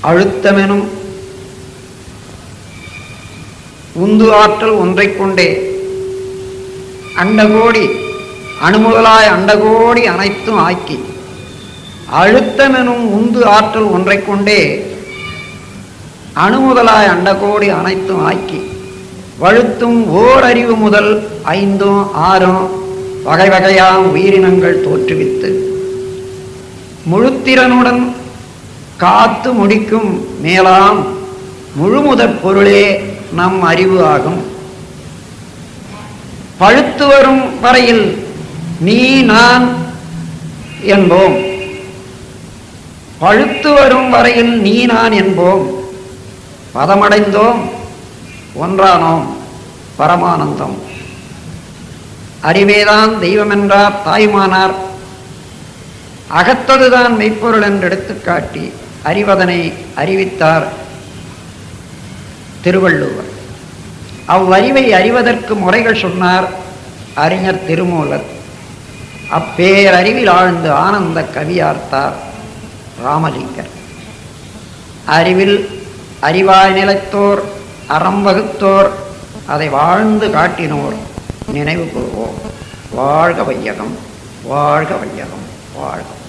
அழுத்தமெனும் உந்து ஆற்றல் ஒன்றைக் கொண்டே அண்டகோடி அணுமுதலாய் அண்டகோடி அனைத்தும் ஆக்கி அழுத்தமெனும் உந்து ஆற்றல் ஒன்றைக் கொண்டே அணுமுதலாய் அண்டகோடி அனைத்தும் ஆக்கி வழுத்தும் ஓர் அறிவு முதல் ஐந்தும் ஆறும் வகை வகையாம் உயிரினங்கள் தோற்றுவித்து முழுத்திறனுடன் காத்து முடிக்கும் மேலாம் முழுமுதற் பொருளே நம் அறிவு ஆகும் பழுத்து வரும் வரையில் நீ நான் என்போம் பழுத்து வரும் வரையில் நீ நான் என்போம் பதமடைந்தோம் ஒன்றானோம் பரமானந்தம் அறிவேதான் தெய்வம் என்றார் தாய்மானார் அகத்ததுதான் மெய்ப்பொருள் என்று எடுத்துக்காட்டி அறிவதனை அறிவித்தார் திருவள்ளுவர் அவ்வறிவை அறிவதற்கு முறைகள் சொன்னார் அறிஞர் திருமூலர் அப்பேரறிவில் ஆழ்ந்து ஆனந்த கவியார்த்தார் ராமலிங்கர் அறிவில் அறிவாய் நிலைத்தோர் அறம் வகுத்தோர் அதை வாழ்ந்து காட்டினோர் நினைவு கூறுவோம் வாழ்க வையகம் வாழ்க வையகம் வாழ்க